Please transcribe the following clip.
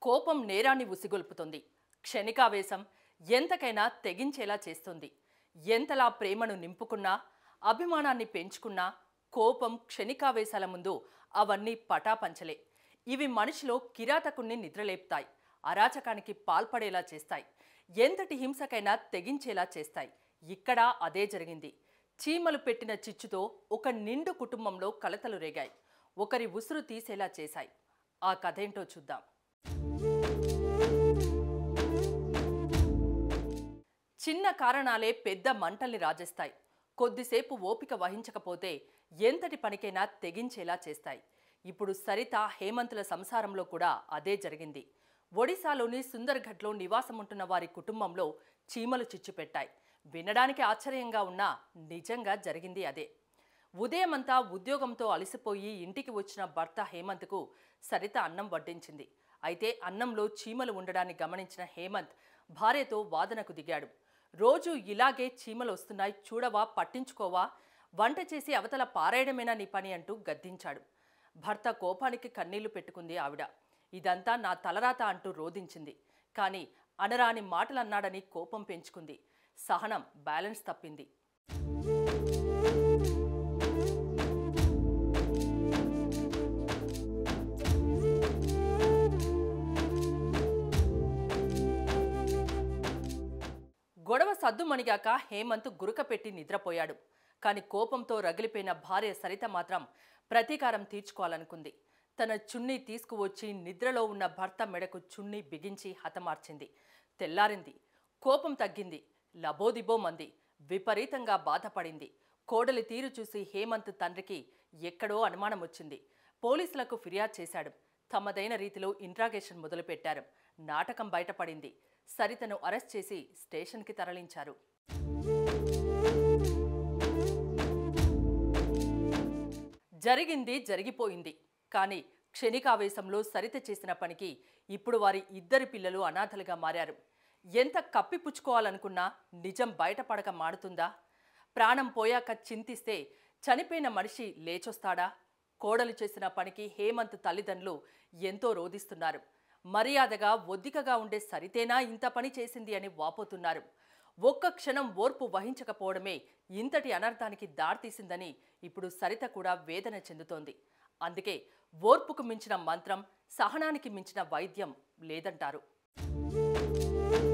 కోపం నేరాన్ని ఉసిగొల్పుతుంది క్షణికావేశం ఎంతకైనా తెగించేలా చేస్తుంది ఎంతలా ప్రేమను నింపుకున్నా అభిమానాన్ని పెంచుకున్నా కోపం క్షణికావేశాల ముందు అవన్నీ పటాపంచలే ఇవి మనిషిలో కిరాతకుణ్ణి నిద్రలేపుతాయి అరాచకానికి పాల్పడేలా చేస్తాయి ఎంతటి హింసకైనా తెగించేలా చేస్తాయి ఇక్కడ అదే జరిగింది చీమలు పెట్టిన చిచ్చుతో ఒక నిండు కుటుంబంలో కలతలు రేగాయి ఒకరి ఉసురు తీసేలా చేశాయి ఆ కథేంటో చూద్దాం చిన్న కారణాలే పెద్ద మంటల్ని రాజేస్తాయి కొద్దిసేపు ఓపిక వహించకపోతే ఎంతటి పనికైనా తెగించేలా చేస్తాయి ఇప్పుడు సరిత హేమంతుల సంసారంలో కూడా అదే జరిగింది ఒడిశాలోని సుందర్ఘట్లో నివాసముంటున్న వారి కుటుంబంలో చీమలు చిచ్చుపెట్టాయి వినడానికి ఆశ్చర్యంగా ఉన్నా నిజంగా జరిగింది అదే ఉదయమంతా ఉద్యోగంతో అలసిపోయి ఇంటికి వచ్చిన భర్త హేమంత్కు సరిత అన్నం వడ్డించింది అయితే అన్నంలో చీమలు ఉండడాన్ని గమనించిన హేమంత్ భార్యతో వాదనకు దిగాడు రోజు ఇలాగే చీమలు వస్తున్నాయి చూడవా పట్టించుకోవా వంట చేసి అవతల పారేయడమేనా నీ పని అంటూ గద్దించాడు భర్త కోపానికి కన్నీళ్లు పెట్టుకుంది ఆవిడ ఇదంతా నా తలరాత అంటూ రోధించింది కానీ అనరాని మాటలన్నాడని కోపం పెంచుకుంది సహనం బ్యాలెన్స్ తప్పింది గొడవ సద్దుమణిగాక హేమంత్ గురక పెట్టి నిద్రపోయాడు కానీ కోపంతో రగిలిపోయిన భార్య సరిత మాత్రం ప్రతీకారం తీర్చుకోవాలనుకుంది తన చున్నీ తీసుకువచ్చి నిద్రలో ఉన్న భర్త మెడకు చున్నీ బిగించి హతమార్చింది తెల్లారింది కోపం తగ్గింది లబోదిబో మంది విపరీతంగా బాధపడింది కోడలి తీరు చూసి హేమంత్ తండ్రికి ఎక్కడో అనుమానం వచ్చింది పోలీసులకు ఫిర్యాదు చేశాడు తమదైన రీతిలో ఇంట్రాగేషన్ మొదలుపెట్టారు నాటకం బయటపడింది సరితను అరెస్ట్ చేసి స్టేషన్కి తరలించారు జరిగింది జరిగిపోయింది కానీ క్షణికావేశంలో సరిత చేసిన పనికి ఇప్పుడు వారి ఇద్దరు పిల్లలు అనాథలుగా మారారు ఎంత కప్పిపుచ్చుకోవాలనుకున్నా నిజం బయటపడక మాడుతుందా ప్రాణం పోయాక చింతిస్తే చనిపోయిన మనిషి లేచొస్తాడా కోడలు చేసిన పనికి హేమంత్ తల్లిదండ్రులు ఎంతో రోధిస్తున్నారు మర్యాదగా ఒద్దికగా ఉండే సరితేనా ఇంత పని చేసింది అని వాపోతున్నారు ఒక్క క్షణం ఓర్పు వహించకపోవడమే ఇంతటి అనర్థానికి దారితీసిందని ఇప్పుడు సరిత కూడా వేదన చెందుతోంది అందుకే ఓర్పుకు మించిన మంత్రం సహనానికి మించిన వైద్యం లేదంటారు